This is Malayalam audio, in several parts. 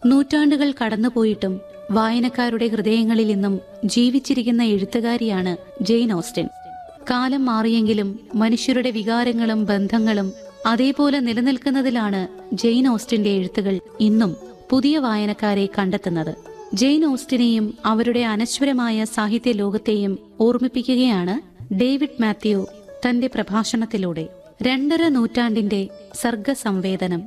നൂറ്റാണ്ടുകൾ കടന്നുപോയിട്ടും വായനക്കാരുടെ ഹൃദയങ്ങളിൽ ഇന്നും ജീവിച്ചിരിക്കുന്ന എഴുത്തുകാരിയാണ് ജെയിൻ ഓസ്റ്റൻ കാലം മാറിയെങ്കിലും മനുഷ്യരുടെ വികാരങ്ങളും ബന്ധങ്ങളും അതേപോലെ നിലനിൽക്കുന്നതിലാണ് ജെയിൻ ഓസ്റ്റിന്റെ എഴുത്തുകൾ ഇന്നും പുതിയ വായനക്കാരെ കണ്ടെത്തുന്നത് ജെയിൻ ഓസ്റ്റിനെയും അവരുടെ അനശ്വരമായ സാഹിത്യ ലോകത്തെയും ഓർമ്മിപ്പിക്കുകയാണ് ഡേവിഡ് മാത്യു തന്റെ പ്രഭാഷണത്തിലൂടെ രണ്ടര നൂറ്റാണ്ടിന്റെ സർഗസംവേദനം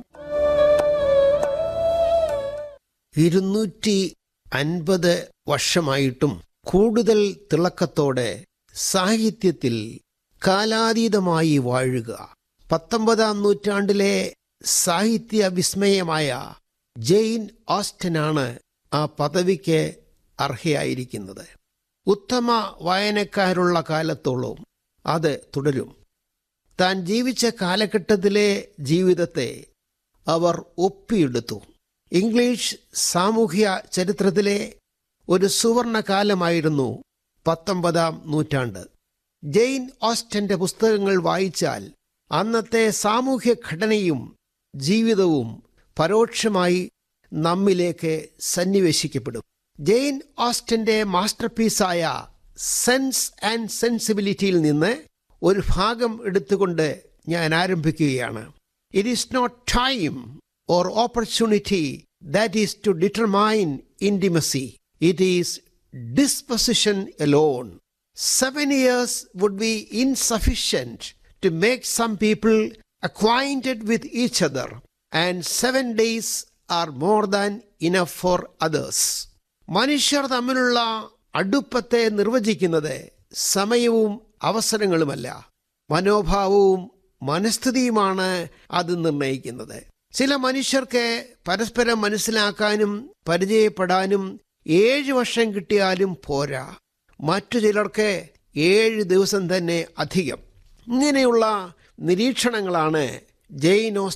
ഇരുന്നൂറ്റി അൻപത് വർഷമായിട്ടും കൂടുതൽ തിളക്കത്തോടെ സാഹിത്യത്തിൽ കാലാതീതമായി വാഴുക പത്തൊമ്പതാം നൂറ്റാണ്ടിലെ സാഹിത്യ വിസ്മയമായ ജെയിൻ ഓസ്റ്റനാണ് ആ പദവിക്ക് അർഹയായിരിക്കുന്നത് ഉത്തമ വായനക്കാരുള്ള കാലത്തോളം അത് തുടരും താൻ ജീവിച്ച കാലഘട്ടത്തിലെ ജീവിതത്തെ അവർ ഒപ്പിയെടുത്തു ഇംഗ്ലീഷ് സാമൂഹ്യ ചരിത്രത്തിലെ ഒരു സുവർണ കാലമായിരുന്നു പത്തൊമ്പതാം നൂറ്റാണ്ട് ജെയിൻ ഓസ്റ്റന്റെ പുസ്തകങ്ങൾ വായിച്ചാൽ അന്നത്തെ സാമൂഹ്യ ഘടനയും ജീവിതവും പരോക്ഷമായി നമ്മിലേക്ക് സന്നിവേശിക്കപ്പെടും ജെയിൻ ഓസ്റ്റന്റെ മാസ്റ്റർപീസായ സെൻസ് ആൻഡ് സെൻസിബിലിറ്റിയിൽ നിന്ന് ഒരു ഭാഗം എടുത്തുകൊണ്ട് ഞാൻ ആരംഭിക്കുകയാണ് it is not time or opportunity that is to determine intimacy. It is disposition alone. Seven years would be insufficient to make some people acquainted with each other, and seven days are more than enough for others. മനുഷ്യർ തമ്മിലുള്ള അടുപ്പത്തെ നിർവചിക്കുന്നത് സമയവും അവസരങ്ങളുമല്ല മനോഭാവവും മനസ്ഥിതിയുമാണ് അത് നിർണയിക്കുന്നത് ചില മനുഷ്യർക്ക് പരസ്പരം മനസ്സിലാക്കാനും പരിചയപ്പെടാനും ഏഴ് വർഷം കിട്ടിയാലും പോരാ മറ്റു ചിലർക്ക് ഏഴ് ദിവസം തന്നെ അധികം ഇങ്ങനെയുള്ള നിരീക്ഷണങ്ങളാണ് ജെയിൻ